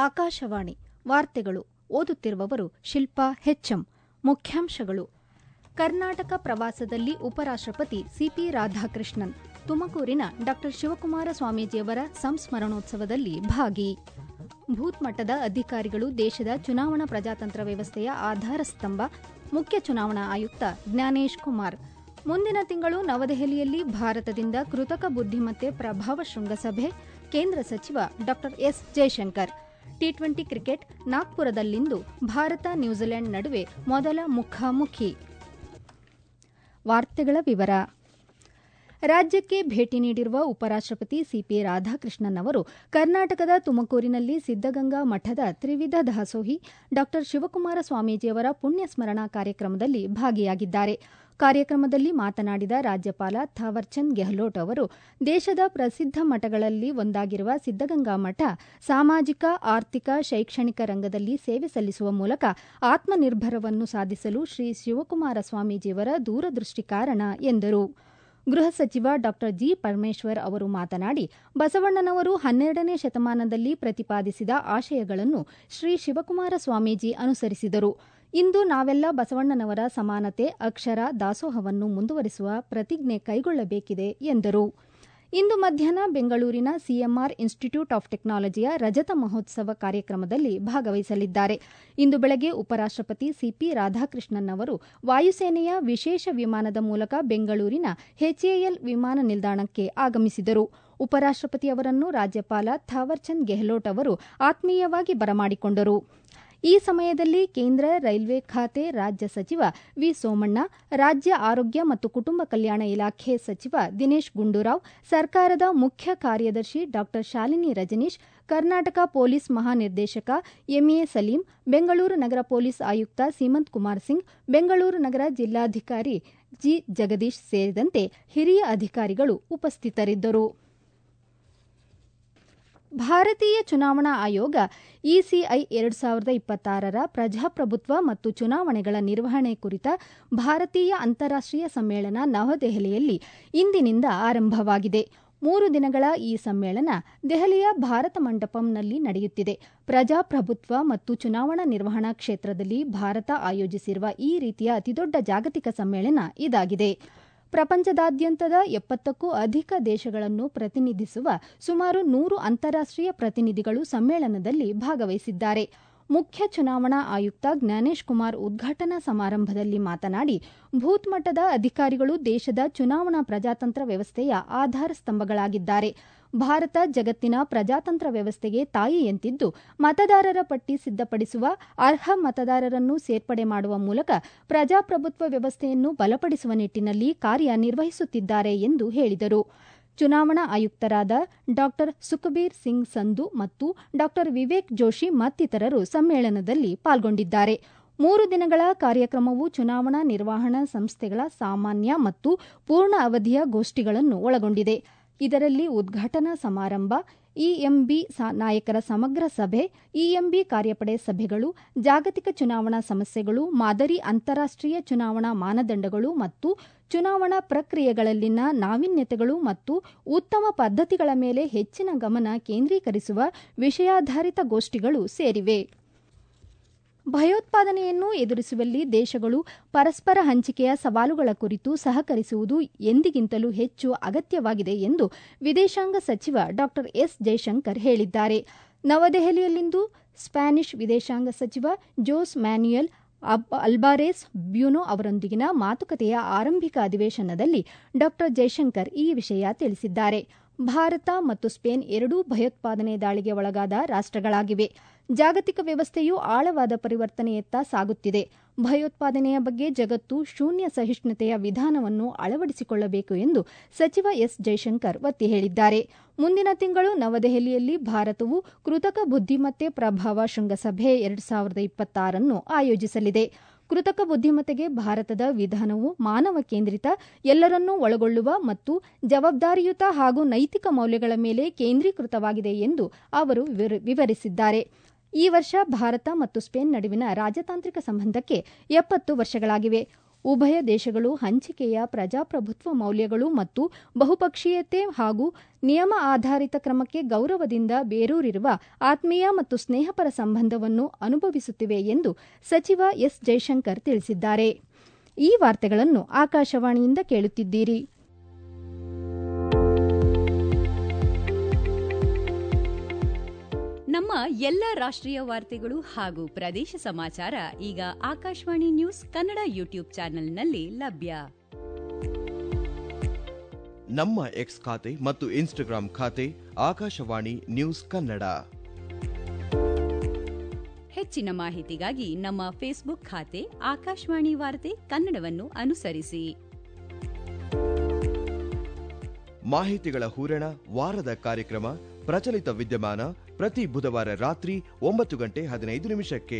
ಆಕಾಶವಾಣಿ ವಾರ್ತೆಗಳು ಓದುತ್ತಿರುವವರು ಶಿಲ್ಪಾ ಹೆಚ್ಎಂ ಮುಖ್ಯಾಂಶಗಳು ಕರ್ನಾಟಕ ಪ್ರವಾಸದಲ್ಲಿ ಉಪರಾಷ್ಟಪತಿ ಸಿಪಿ ರಾಧಾಕೃಷ್ಣನ್ ತುಮಕೂರಿನ ಡಾ ಶಿವಕುಮಾರ ಸ್ವಾಮೀಜಿಯವರ ಸಂಸ್ಮರಣೋತ್ಸವದಲ್ಲಿ ಭಾಗಿ ಬೂತ್ ಮಟ್ಟದ ಅಧಿಕಾರಿಗಳು ದೇಶದ ಚುನಾವಣಾ ಪ್ರಜಾತಂತ್ರ ವ್ಯವಸ್ಥೆಯ ಆಧಾರ ಸ್ತಂಭ ಮುಖ್ಯ ಚುನಾವಣಾ ಆಯುಕ್ತ ಜ್ಞಾನೇಶ್ ಕುಮಾರ್ ಮುಂದಿನ ತಿಂಗಳು ನವದೆಹಲಿಯಲ್ಲಿ ಭಾರತದಿಂದ ಕೃತಕ ಬುದ್ದಿಮತ್ತೆ ಪ್ರಭಾವ ಶೃಂಗಸಭೆ ಕೇಂದ್ರ ಸಚಿವ ಡಾ S Jaishankar T twenty cricket ನಾಗ್ಪುರದಲ್ಲಿಂದು ಭಾರತ ನ್ಯೂಜಿಲೆಂಡ್ ನಡುವೆ ಮೊದಲ ಮುಖಾಮುಖಿ ವಾರ್ತೆಗಳ ವಿವರ ರಾಜ್ಯಕ್ಕೆ ಭೇಟಿ ನೀಡಿರುವ ಉಪರಾಷ್ಟಪತಿ ಸಿಪಿ ರಾಧಾಕೃಷ್ಣನ್ ಅವರು ಕರ್ನಾಟಕದ ತುಮಕೂರಿನಲ್ಲಿ ಸಿದ್ದಗಂಗಾ ಮಠದ ತ್ರಿವಿಧ ದಾಸೋಹಿ ಡಾ ಶಿವಕುಮಾರ ಸ್ವಾಮೀಜಿಯವರ ಪುಣ್ಯ ಸ್ಮರಣಾ ಕಾರ್ಯಕ್ರಮದಲ್ಲಿ ಭಾಗಿಯಾಗಿದ್ದಾರೆ ಕಾರ್ಯಕ್ರಮದಲ್ಲಿ ಮಾತನಾಡಿದ ರಾಜ್ಯಪಾಲ ಥಾವರ್ಚಂದ್ ಗೆಹ್ಲೋಟ್ ಅವರು ದೇಶದ ಪ್ರಸಿದ್ದ ಮಠಗಳಲ್ಲಿ ಒಂದಾಗಿರುವ ಸಿದ್ದಗಂಗಾ ಮಠ ಸಾಮಾಜಿಕ ಆರ್ಥಿಕ ಶೈಕ್ಷಣಿಕ ರಂಗದಲ್ಲಿ ಸೇವೆ ಸಲ್ಲಿಸುವ ಮೂಲಕ ಆತ್ಮನಿರ್ಭರವನ್ನು ಸಾಧಿಸಲು ಶ್ರೀ ಶಿವಕುಮಾರ ಸ್ವಾಮೀಜಿಯವರ ದೂರದೃಷ್ಟಿ ಕಾರಣ ಎಂದರು ಗೃಹ ಸಚಿವ ಡಾ ಜಿ ಪರಮೇಶ್ವರ್ ಅವರು ಮಾತನಾಡಿ ಬಸವಣ್ಣನವರು ಹನ್ನೆರಡನೇ ಶತಮಾನದಲ್ಲಿ ಪ್ರತಿಪಾದಿಸಿದ ಆಶಯಗಳನ್ನು ಶ್ರೀ ಶಿವಕುಮಾರ ಸ್ವಾಮೀಜಿ ಅನುಸರಿಸಿದರು ಇಂದು ನಾವೆಲ್ಲ ಬಸವಣ್ಣನವರ ಸಮಾನತೆ ಅಕ್ಷರ ದಾಸೋಹವನ್ನು ಮುಂದುವರಿಸುವ ಪ್ರತಿಜ್ಞೆ ಕೈಗೊಳ್ಳಬೇಕಿದೆ ಎಂದರು ಇಂದು ಮಧ್ಯಾಹ್ನ ಬೆಂಗಳೂರಿನ ಸಿಎಂಆರ್ ಇನ್ಸ್ಟಿಟ್ಯೂಟ್ ಆಫ್ ಟೆಕ್ನಾಲಜಿಯ ರಜತ ಮಹೋತ್ಸವ ಕಾರ್ಯಕ್ರಮದಲ್ಲಿ ಭಾಗವಹಿಸಲಿದ್ದಾರೆ ಇಂದು ಬೆಳಗ್ಗೆ ಉಪರಾಷ್ಟಪತಿ ಸಿಪಿ ರಾಧಾಕೃಷ್ಣನ್ ಅವರು ವಾಯುಸೇನೆಯ ವಿಶೇಷ ವಿಮಾನದ ಮೂಲಕ ಬೆಂಗಳೂರಿನ ಎಚ್ಎಎಲ್ ವಿಮಾನ ನಿಲ್ದಾಣಕ್ಕೆ ಆಗಮಿಸಿದರು ಉಪರಾಷ್ಟಪತಿ ಅವರನ್ನು ರಾಜ್ಯಪಾಲ ಥಾವರ್ಚಂದ್ ಗೆಹ್ಲೋಟ್ ಅವರು ಆತ್ಮೀಯವಾಗಿ ಬರಮಾಡಿಕೊಂಡರು ಈ ಸಮಯದಲ್ಲಿ ಕೇಂದ್ರ ರೈಲ್ವೆ ಖಾತೆ ರಾಜ್ಯ ಸಚಿವ ವಿ ಸೋಮಣ್ಣ ರಾಜ್ಯ ಆರೋಗ್ಯ ಮತ್ತು ಕುಟುಂಬ ಕಲ್ಯಾಣ ಇಲಾಖೆ ಸಚಿವ ದಿನೇಶ್ ಗುಂಡೂರಾವ್ ಸರ್ಕಾರದ ಮುಖ್ಯ ಕಾರ್ಯದರ್ಶಿ ಡಾ ಶಾಲಿನಿ ರಜನೀಶ್ ಕರ್ನಾಟಕ ಪೊಲೀಸ್ ಮಹಾನಿರ್ದೇಶಕ ಎಂಎ ಸಲೀಂ ಬೆಂಗಳೂರು ನಗರ ಪೊಲೀಸ್ ಆಯುಕ್ತ ಸೀಮಂತ್ ಕುಮಾರ್ ಸಿಂಗ್ ಬೆಂಗಳೂರು ನಗರ ಜಿಲ್ಲಾಧಿಕಾರಿ ಜಿ ಜಗದೀಶ್ ಸೇರಿದಂತೆ ಹಿರಿಯ ಅಧಿಕಾರಿಗಳು ಉಪಸ್ಥಿತರಿದ್ದರು ಭಾರತೀಯ ಚುನಾವಣಾ ಆಯೋಗ ಇಸಿಐ ಎರಡು ಸಾವಿರದ ಇಪ್ಪತ್ತಾರರ ಪ್ರಜಾಪ್ರಭುತ್ವ ಮತ್ತು ಚುನಾವಣೆಗಳ ನಿರ್ವಹಣೆ ಕುರಿತ ಭಾರತೀಯ ಅಂತಾರಾಷ್ಟೀಯ ಸಮ್ಮೇಳನ ನವದೆಹಲಿಯಲ್ಲಿ ಇಂದಿನಿಂದ ಆರಂಭವಾಗಿದೆ ಮೂರು ದಿನಗಳ ಈ ಸಮ್ಮೇಳನ ದೆಹಲಿಯ ಭಾರತ ಮಂಟಪಂನಲ್ಲಿ ನಡೆಯುತ್ತಿದೆ ಪ್ರಜಾಪ್ರಭುತ್ವ ಮತ್ತು ಚುನಾವಣಾ ನಿರ್ವಹಣಾ ಕ್ಷೇತ್ರದಲ್ಲಿ ಭಾರತ ಆಯೋಜಿಸಿರುವ ಈ ರೀತಿಯ ಅತಿದೊಡ್ಡ ಜಾಗತಿಕ ಸಮ್ಮೇಳನ ಇದಾಗಿದೆ ಪ್ರಪಂಚದಾದ್ಯಂತದ ಎಪ್ಪತ್ತಕ್ಕೂ ಅಧಿಕ ದೇಶಗಳನ್ನು ಪ್ರತಿನಿಧಿಸುವ ಸುಮಾರು ನೂರು ಅಂತಾರಾಷ್ಟೀಯ ಪ್ರತಿನಿಧಿಗಳು ಸಮ್ಮೇಳನದಲ್ಲಿ ಭಾಗವಹಿಸಿದ್ದಾರೆ ಮುಖ್ಯ ಚುನಾವಣಾ ಆಯುಕ್ತ ಜ್ಞಾನೇಶ್ ಕುಮಾರ್ ಉದ್ಘಾಟನಾ ಸಮಾರಂಭದಲ್ಲಿ ಮಾತನಾಡಿ ಬೂತ್ ಮಟ್ಟದ ಅಧಿಕಾರಿಗಳು ದೇಶದ ಚುನಾವಣಾ ಪ್ರಜಾತಂತ್ರ ವ್ಯವಸ್ಥೆಯ ಆಧಾರ ಸ್ತಂಭಗಳಾಗಿದ್ದಾರೆ ಭಾರತ ಜಗತ್ತಿನ ಪ್ರಜಾತಂತ್ರ ವ್ಯವಸ್ಥೆಗೆ ತಾಯಿಯಂತಿದ್ದು ಮತದಾರರ ಪಟ್ಟಿ ಸಿದ್ದಪಡಿಸುವ ಅರ್ಹ ಮತದಾರರನ್ನು ಸೇರ್ಪಡೆ ಮಾಡುವ ಮೂಲಕ ಪ್ರಜಾಪ್ರಭುತ್ವ ವ್ಯವಸ್ಥೆಯನ್ನು ಬಲಪಡಿಸುವ ನಿಟ್ಟಿನಲ್ಲಿ ಕಾರ್ಯನಿರ್ವಹಿಸುತ್ತಿದ್ದಾರೆ ಎಂದು ಹೇಳಿದರು ಚುನಾವಣಾ ಆಯುಕ್ತರಾದ ಡಾ ಸುಖಬೀರ್ ಸಿಂಗ್ ಸಂಧು ಮತ್ತು ಡಾ ವಿವೇಕ್ ಜೋಶಿ ಮತ್ತಿತರರು ಸಮ್ಮೇಳನದಲ್ಲಿ ಪಾಲ್ಗೊಂಡಿದ್ದಾರೆ ಮೂರು ದಿನಗಳ ಕಾರ್ಯಕ್ರಮವು ಚುನಾವಣಾ ನಿರ್ವಹಣಾ ಸಂಸ್ಥೆಗಳ ಸಾಮಾನ್ಯ ಮತ್ತು ಪೂರ್ಣ ಅವಧಿಯ ಗೋಷ್ಠಿಗಳನ್ನು ಒಳಗೊಂಡಿದೆ ಇದರಲ್ಲಿ ಉದ್ಘಾಟನಾ ಸಮಾರಂಭ ಇಎಂಬಿ ನಾಯಕರ ಸಮಗ್ರ ಸಭೆ ಇಎಂಬಿ ಕಾರ್ಯಪಡೆ ಸಭೆಗಳು ಜಾಗತಿಕ ಚುನಾವಣಾ ಸಮಸ್ಯೆಗಳು ಮಾದರಿ ಅಂತಾರಾಷ್ಟೀಯ ಚುನಾವಣಾ ಮಾನದಂಡಗಳು ಮತ್ತು ಚುನಾವಣಾ ಪ್ರಕ್ರಿಯೆಗಳಲ್ಲಿನ ನಾವೀನ್ಯತೆಗಳು ಮತ್ತು ಉತ್ತಮ ಪದ್ದತಿಗಳ ಮೇಲೆ ಹೆಚ್ಚಿನ ಗಮನ ಕೇಂದ್ರೀಕರಿಸುವ ವಿಷಯಾಧಾರಿತ ಗೋಷ್ಠಿಗಳು ಸೇರಿವೆ ಭಯೋತ್ಪಾದನೆಯನ್ನು ಎದುರಿಸುವಲ್ಲಿ ದೇಶಗಳು ಪರಸ್ಪರ ಹಂಚಿಕೆಯ ಸವಾಲುಗಳ ಕುರಿತು ಸಹಕರಿಸುವುದು ಎಂದಿಗಿಂತಲೂ ಹೆಚ್ಚು ಅಗತ್ಯವಾಗಿದೆ ಎಂದು ವಿದೇಶಾಂಗ ಸಚಿವ ಡಾ ಎಸ್ ಜೈಶಂಕರ್ ಹೇಳಿದ್ದಾರೆ ನವದೆಹಲಿಯಲ್ಲಿಂದು ಸ್ಪ್ಯಾನಿಷ್ ವಿದೇಶಾಂಗ ಸಚಿವ ಜೋಸ್ ಮ್ಯಾನ್ಯುಯಲ್ ಅಲ್ಬಾರೇಸ್ ಬ್ಯೂನೋ ಅವರೊಂದಿಗಿನ ಮಾತುಕತೆಯ ಆರಂಭಿಕ ಅಧಿವೇಶನದಲ್ಲಿ ಡಾ ಜೈಶಂಕರ್ ಈ ವಿಷಯ ತಿಳಿಸಿದ್ದಾರೆ ಭಾರತ ಮತ್ತು ಸ್ಪೇನ್ ಎರಡೂ ಭಯೋತ್ಪಾದನೆ ದಾಳಿಗೆ ಒಳಗಾದ ರಾಷ್ಟಗಳಾಗಿವೆ ಜಾಗತಿಕ ವ್ಯವಸ್ಥೆಯು ಆಳವಾದ ಪರಿವರ್ತನೆಯತ್ತ ಸಾಗುತ್ತಿದೆ ಭಯೋತ್ಪಾದನೆಯ ಬಗ್ಗೆ ಜಗತ್ತು ಶೂನ್ಯ ಸಹಿಷ್ಣುತೆಯ ವಿಧಾನವನ್ನು ಅಳವಡಿಸಿಕೊಳ್ಳಬೇಕು ಎಂದು ಸಚಿವ ಎಸ್ ಜೈಶಂಕರ್ ಒತ್ತಿ ಹೇಳಿದ್ದಾರೆ ಮುಂದಿನ ತಿಂಗಳು ನವದೆಹಲಿಯಲ್ಲಿ ಭಾರತವು ಕೃತಕ ಬುದ್ದಿಮತ್ತೆ ಪ್ರಭಾವ ಶೃಂಗಸಭೆ ಎರಡು ಸಾವಿರದ ಇಪ್ಪತ್ತಾರನ್ನು ಆಯೋಜಿಸಲಿದೆ ಕೃತಕ ಬುದ್ದಿಮತ್ತೆಗೆ ಭಾರತದ ವಿಧಾನವು ಮಾನವ ಕೇಂದ್ರಿತ ಎಲ್ಲರನ್ನೂ ಒಳಗೊಳ್ಳುವ ಮತ್ತು ಜವಾಬ್ದಾರಿಯುತ ಹಾಗೂ ನೈತಿಕ ಮೌಲ್ಯಗಳ ಮೇಲೆ ಕೇಂದ್ರೀಕೃತವಾಗಿದೆ ಎಂದು ಅವರು ವಿವರಿಸಿದ್ದಾರೆ ಈ ವರ್ಷ ಭಾರತ ಮತ್ತು ಸ್ಪೇನ್ ನಡುವಿನ ರಾಜತಾಂತ್ರಿಕ ಸಂಬಂಧಕ್ಕೆ ಎಪ್ಪತ್ತು ವರ್ಷಗಳಾಗಿವೆ ಉಭಯ ದೇಶಗಳು ಹಂಚಿಕೆಯ ಪ್ರಜಾಪ್ರಭುತ್ವ ಮೌಲ್ಯಗಳು ಮತ್ತು ಬಹುಪಕ್ಷೀಯತೆ ಹಾಗೂ ನಿಯಮ ಆಧಾರಿತ ಕ್ರಮಕ್ಕೆ ಗೌರವದಿಂದ ಬೇರೂರಿರುವ ಆತ್ಮೀಯ ಮತ್ತು ಸ್ನೇಹಪರ ಸಂಬಂಧವನ್ನು ಅನುಭವಿಸುತ್ತಿವೆ ಎಂದು ಸಚಿವ ಎಸ್ ಜೈಶಂಕರ್ ತಿಳಿಸಿದ್ದಾರೆ ಈ ವಾರ್ತೆಗಳನ್ನು ಆಕಾಶವಾಣಿಯಿಂದ ಕೇಳುತ್ತಿದ್ದೀರಿ ನಮ್ಮ ಎಲ್ಲ ರಾಷ್ಟ್ರೀಯ ವಾರ್ತೆಗಳು ಹಾಗೂ ಪ್ರದೇಶ ಸಮಾಚಾರ ಈಗ ಆಕಾಶವಾಣಿ ನ್ಯೂಸ್ ಕನ್ನಡ ಯೂಟ್ಯೂಬ್ ಚಾನೆಲ್ನಲ್ಲಿ ಲಭ್ಯ ನಮ್ಮ ಎಕ್ಸ್ ಖಾತೆ ಮತ್ತು ಇನ್ಸ್ಟಾಗ್ರಾಂ ಖಾತೆ ಆಕಾಶವಾಣಿ ನ್ಯೂಸ್ ಕನ್ನಡ ಹೆಚ್ಚಿನ ಮಾಹಿತಿಗಾಗಿ ನಮ್ಮ ಫೇಸ್ಬುಕ್ ಖಾತೆ ಆಕಾಶವಾಣಿ ವಾರ್ತೆ ಕನ್ನಡವನ್ನು ಅನುಸರಿಸಿ ಮಾಹಿತಿಗಳ ಹೂರಣ ವಾರದ ಕಾರ್ಯಕ್ರಮ ಪ್ರಚಲಿತ ವಿದ್ಯಮಾನ ಪ್ರತಿ ಬುಧವಾರ ರಾತ್ರಿ ಒಂಬತ್ತು ಗಂಟೆ ಹದಿನೈದು ನಿಮಿಷಕ್ಕೆ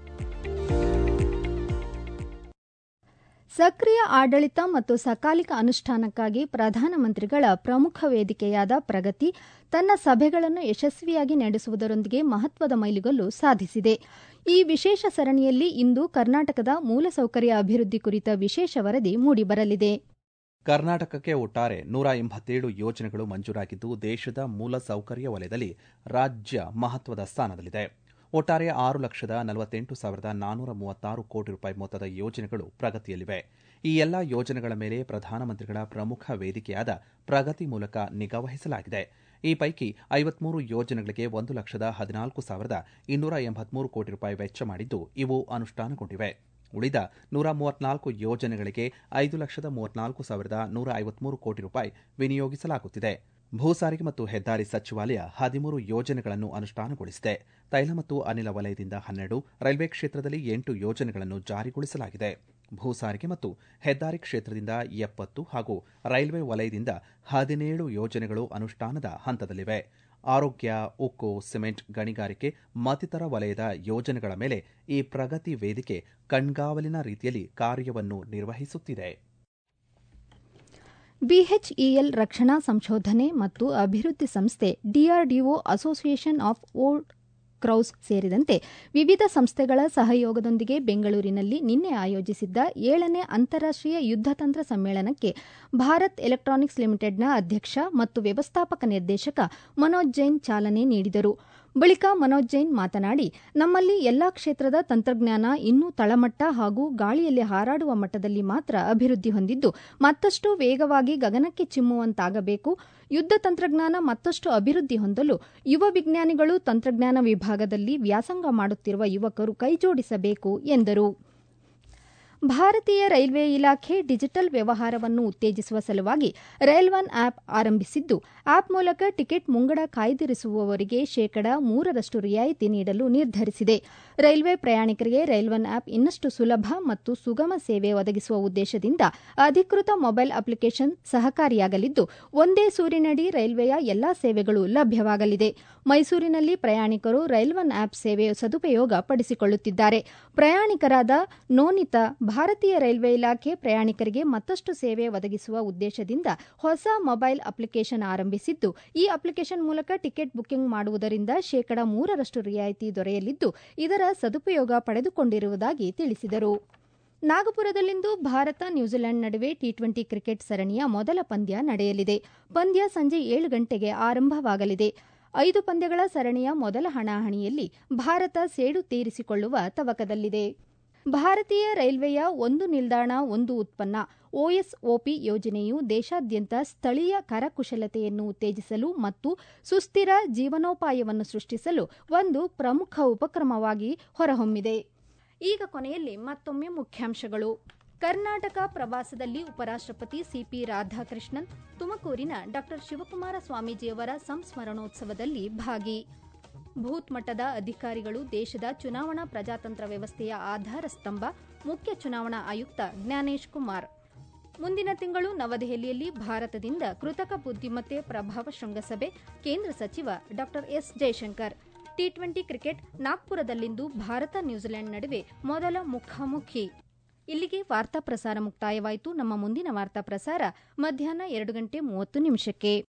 ಸಕ್ರಿಯ ಆಡಳಿತ ಮತ್ತು ಸಕಾಲಿಕ ಅನುಷ್ಠಾನಕ್ಕಾಗಿ ಪ್ರಧಾನಮಂತ್ರಿಗಳ ಪ್ರಮುಖ ವೇದಿಕೆಯಾದ ಪ್ರಗತಿ ತನ್ನ ಸಭೆಗಳನ್ನು ಯಶಸ್ವಿಯಾಗಿ ನಡೆಸುವುದರೊಂದಿಗೆ ಮಹತ್ವದ ಮೈಲಿಗಲ್ಲು ಸಾಧಿಸಿದೆ ಈ ವಿಶೇಷ ಸರಣಿಯಲ್ಲಿ ಇಂದು ಕರ್ನಾಟಕದ ಮೂಲಸೌಕರ್ಯ ಅಭಿವೃದ್ಧಿ ಕುರಿತ ವಿಶೇಷ ವರದಿ ಮೂಡಿಬರಲಿದೆ ಕರ್ನಾಟಕಕ್ಕೆ ಒಟ್ಟಾರೆ ನೂರ ಎಂಬತ್ತೇಳು ಯೋಜನೆಗಳು ಮಂಜೂರಾಗಿದ್ದು ದೇಶದ ಮೂಲ ಸೌಕರ್ಯ ವಲಯದಲ್ಲಿ ರಾಜ್ಯ ಮಹತ್ವದ ಸ್ಥಾನದಲ್ಲಿದೆ ಒಟ್ಟಾರೆ ಆರು ಲಕ್ಷದ ನಲವತ್ತೆಂಟು ಸಾವಿರದ ನಾನ್ನೂರ ಮೂವತ್ತಾರು ಕೋಟಿ ರೂಪಾಯಿ ಮೊತ್ತದ ಯೋಜನೆಗಳು ಪ್ರಗತಿಯಲ್ಲಿವೆ ಈ ಎಲ್ಲ ಯೋಜನೆಗಳ ಮೇಲೆ ಪ್ರಧಾನಮಂತ್ರಿಗಳ ಪ್ರಮುಖ ವೇದಿಕೆಯಾದ ಪ್ರಗತಿ ಮೂಲಕ ನಿಗಾ ವಹಿಸಲಾಗಿದೆ ಈ ಪೈಕಿ ಐವತ್ಮೂರು ಯೋಜನೆಗಳಿಗೆ ಒಂದು ಲಕ್ಷದ ಹದಿನಾಲ್ಕು ಸಾವಿರದ ಇನ್ನೂರ ಎಂಬತ್ಮೂರು ಕೋಟಿ ರೂಪಾಯಿ ವೆಚ್ಚ ಮಾಡಿದ್ದು ಇವು ಅನುಷ್ಠಾನಗೊಂಡಿವೆ ಉಳಿದ ನೂರ ಮೂವತ್ನಾಲ್ಕು ಯೋಜನೆಗಳಿಗೆ ಐದು ಲಕ್ಷದ ಮೂವತ್ನಾಲ್ಕು ಸಾವಿರದ ನೂರ ಐವತ್ಮೂರು ಕೋಟಿ ರೂಪಾಯಿ ವಿನಿಯೋಗಿಸಲಾಗುತ್ತಿದೆ ಭೂ ಸಾರಿಗೆ ಮತ್ತು ಹೆದ್ದಾರಿ ಸಚಿವಾಲಯ ಹದಿಮೂರು ಯೋಜನೆಗಳನ್ನು ಅನುಷ್ಠಾನಗೊಳಿಸಿದೆ ತೈಲ ಮತ್ತು ಅನಿಲ ವಲಯದಿಂದ ಹನ್ನೆರಡು ರೈಲ್ವೆ ಕ್ಷೇತ್ರದಲ್ಲಿ ಎಂಟು ಯೋಜನೆಗಳನ್ನು ಜಾರಿಗೊಳಿಸಲಾಗಿದೆ ಭೂ ಸಾರಿಗೆ ಮತ್ತು ಹೆದ್ದಾರಿ ಕ್ಷೇತ್ರದಿಂದ ಎಪ್ಪತ್ತು ಹಾಗೂ ರೈಲ್ವೆ ವಲಯದಿಂದ ಹದಿನೇಳು ಯೋಜನೆಗಳು ಅನುಷ್ಠಾನದ ಹಂತದಲ್ಲಿವೆ ಆರೋಗ್ಯ ಉಕ್ಕು ಸಿಮೆಂಟ್ ಗಣಿಗಾರಿಕೆ ಮತ್ತಿತರ ವಲಯದ ಯೋಜನೆಗಳ ಮೇಲೆ ಈ ಪ್ರಗತಿ ವೇದಿಕೆ ಕಣ್ಗಾವಲಿನ ರೀತಿಯಲ್ಲಿ ಕಾರ್ಯವನ್ನು ನಿರ್ವಹಿಸುತ್ತಿದೆ ಬಿಎಚ್ಇಎಲ್ ರಕ್ಷಣಾ ಸಂಶೋಧನೆ ಮತ್ತು ಅಭಿವೃದ್ಧಿ ಸಂಸ್ಥೆ DRDO association of old crows ಸೇರಿದಂತೆ ವಿವಿಧ ಸಂಸ್ಥೆಗಳ ಸಹಯೋಗದೊಂದಿಗೆ ಬೆಂಗಳೂರಿನಲ್ಲಿ ನಿನ್ನೆ ಆಯೋಜಿಸಿದ್ದ ಏಳನೇ ಅಂತಾರಾಷ್ಟೀಯ ಯುದ್ದತಂತ್ರ ಸಮ್ಮೇಳನಕ್ಕೆ ಭಾರತ್ ಎಲೆಕ್ಟ್ರಾನಿಕ್ಸ್ ಲಿಮಿಟೆಡ್ನ ಅಧ್ಯಕ್ಷ ಮತ್ತು ವ್ಯವಸ್ಥಾಪಕ ನಿರ್ದೇಶಕ ಮನೋಜ್ ಜೈನ್ ಚಾಲನೆ ನೀಡಿದರು ಬಳಿಕ ಮನೋಜ್ ಜೈನ್ ಮಾತನಾಡಿ ನಮ್ಮಲ್ಲಿ ಎಲ್ಲಾ ಕ್ಷೇತ್ರದ ತಂತ್ರಜ್ಞಾನ ಇನ್ನೂ ತಳಮಟ್ಟ ಹಾಗೂ ಗಾಳಿಯಲ್ಲಿ ಹಾರಾಡುವ ಮಟ್ಟದಲ್ಲಿ ಮಾತ್ರ ಅಭಿವೃದ್ಧಿ ಹೊಂದಿದ್ದು ಮತ್ತಷ್ಟು ವೇಗವಾಗಿ ಗಗನಕ್ಕೆ ಚಿಮ್ಮುವಂತಾಗಬೇಕು ಯುದ್ಧ ತಂತ್ರಜ್ಞಾನ ಮತ್ತಷ್ಟು ಅಭಿವೃದ್ಧಿ ಹೊಂದಲು ಯುವ ವಿಜ್ಞಾನಿಗಳು ತಂತ್ರಜ್ಞಾನ ವಿಭಾಗದಲ್ಲಿ ವ್ಯಾಸಂಗ ಮಾಡುತ್ತಿರುವ ಯುವಕರು ಕೈಜೋಡಿಸಬೇಕು ಎಂದರು ಭಾರತೀಯ ರೈಲ್ವೆ ಇಲಾಖೆ ಡಿಜಿಟಲ್ ವ್ಯವಹಾರವನ್ನು ಉತ್ತೇಜಿಸುವ ಸಲುವಾಗಿ ರೈಲ್ ಒನ್ ಆಪ್ ಆರಂಭಿಸಿದ್ದು ಆಪ್ ಮೂಲಕ ಟಿಕೆಟ್ ಮುಂಗಡ ಕಾಯ್ದಿರಿಸುವವರಿಗೆ ಶೇಕಡಾ ಮೂರರಷ್ಟು ರಿಯಾಯಿತಿ ನೀಡಲು ನಿರ್ಧರಿಸಿದೆ ರೈಲ್ವೆ ಪ್ರಯಾಣಿಕರಿಗೆ ರೈಲ್ ಒನ್ ಆಪ್ ಇನ್ನಷ್ಟು ಸುಲಭ ಮತ್ತು ಸುಗಮ ಸೇವೆ ಒದಗಿಸುವ ಉದ್ದೇಶದಿಂದ ಅಧಿಕೃತ ಮೊಬೈಲ್ ಅಪ್ಲಿಕೇಶನ್ ಸಹಕಾರಿಯಾಗಲಿದ್ದು ಒಂದೇ ಸೂರಿನಡಿ ರೈಲ್ವೆಯ ಎಲ್ಲಾ ಸೇವೆಗಳು ಲಭ್ಯವಾಗಲಿದೆ ಮೈಸೂರಿನಲ್ಲಿ ಪ್ರಯಾಣಿಕರು ರೈಲ್ ಒನ್ ಆಪ್ ಸೇವೆ ಸದುಪಯೋಗ ಪಡಿಸಿಕೊಳ್ಳುತ್ತಿದ್ದಾರೆ ಪ್ರಯಾಣಿಕರಾದ ನೋನಿತ ಭಾರತೀಯ ರೈಲ್ವೆ ಇಲಾಖೆ ಪ್ರಯಾಣಿಕರಿಗೆ ಮತ್ತಷ್ಟು ಸೇವೆ ಒದಗಿಸುವ ಉದ್ದೇಶದಿಂದ ಹೊಸ ಮೊಬೈಲ್ ಅಪ್ಲಿಕೇಶನ್ ಆರಂಭಿಸಿದ್ದು ಈ ಅಪ್ಲಿಕೇಶನ್ ಮೂಲಕ ಟಿಕೆಟ್ ಬುಕಿಂಗ್ ಮಾಡುವುದರಿಂದ ಶೇಕಡಾ ಮೂರರಷ್ಟು ರಿಯಾಯಿತಿ ದೊರೆಯಲಿದ್ದು ಇದರ ಸದುಪಯೋಗ ಪಡೆದುಕೊಂಡಿರುವುದಾಗಿ ತಿಳಿಸಿದರು ನಾಗಪುರದಲ್ಲಿಂದು ಭಾರತ ನ್ಯೂಜಿಲೆಂಡ್ ನಡುವೆ ಟಿ ಟ್ವೆಂಟಿ ಕ್ರಿಕೆಟ್ ಸರಣಿಯ ಮೊದಲ ಪಂದ್ಯ ನಡೆಯಲಿದೆ ಪಂದ್ಯ ಸಂಜೆ ಏಳು ಗಂಟೆಗೆ ಆರಂಭವಾಗಲಿದೆ ಐದು ಪಂದ್ಯಗಳ ಸರಣಿಯ ಮೊದಲ ಹಣಾಹಣಿಯಲ್ಲಿ ಭಾರತ ಸೇಡು ತೀರಿಸಿಕೊಳ್ಳುವ ತವಕದಲ್ಲಿದೆ ಭಾರತೀಯ ರೈಲ್ವೆಯ ಒಂದು ನಿಲ್ದಾಣ ಒಂದು ಉತ್ಪನ್ನ ಒಎಸ್ಒಪಿ ಯೋಜನೆಯು ದೇಶಾದ್ಯಂತ ಸ್ಥಳೀಯ ಕರಕುಶಲತೆಯನ್ನು ಉತ್ತೇಜಿಸಲು ಮತ್ತು ಸುಸ್ಥಿರ ಜೀವನೋಪಾಯವನ್ನು ಸೃಷ್ಟಿಸಲು ಒಂದು ಪ್ರಮುಖ ಉಪಕ್ರಮವಾಗಿ ಹೊರಹೊಮ್ಮಿದೆ ಈಗ ಕೊನೆಯಲ್ಲಿ ಮತ್ತೊಮ್ಮೆ ಮುಖ್ಯಾಂಶಗಳು ಕರ್ನಾಟಕ ಪ್ರವಾಸದಲ್ಲಿ ಉಪರಾಷ್ಟಪತಿ ಸಿಪಿ ರಾಧಾಕೃಷ್ಣನ್ ತುಮಕೂರಿನ ಡಾ ಶಿವಕುಮಾರ ಸ್ವಾಮೀಜಿಯವರ ಸಂಸ್ಮರಣೋತ್ಸವದಲ್ಲಿ ಭಾಗಿ ಬೂತ್ ಮಟ್ಟದ ಅಧಿಕಾರಿಗಳು ದೇಶದ ಚುನಾವಣಾ ಪ್ರಜಾತಂತ್ರ ವ್ಯವಸ್ಥೆಯ ಆಧಾರ ಸ್ತಂಭ ಮುಖ್ಯ ಚುನಾವಣಾ ಆಯುಕ್ತ ಜ್ಞಾನೇಶ್ ಕುಮಾರ್ ಮುಂದಿನ ತಿಂಗಳು ನವದೆಹಲಿಯಲ್ಲಿ ಭಾರತದಿಂದ ಕೃತಕ ಬುದ್ದಿಮತ್ತೆ ಪ್ರಭಾವ ಶೃಂಗಸಭೆ ಕೇಂದ್ರ ಸಚಿವ ಡಾ S Jaishankar T twenty cricket ನಾಗ್ಪುರದಲ್ಲಿಂದು ಭಾರತ ನ್ಯೂಜಿಲೆಂಡ್ ನಡುವೆ ಮೊದಲ ಮುಖಾಮುಖಿ ಇಲ್ಲಿಗೆ ವಾರ್ತಾ ಪ್ರಸಾರ ಮುಕ್ತಾಯವಾಯಿತು ನಮ್ಮ ಮುಂದಿನ ವಾರ್ತಾ ಪ್ರಸಾರ ಮಧ್ಯಾಹ್ನ ಎರಡು ಗಂಟೆ ಮೂವತ್ತು ನಿಮಿಷಕ್ಕೆ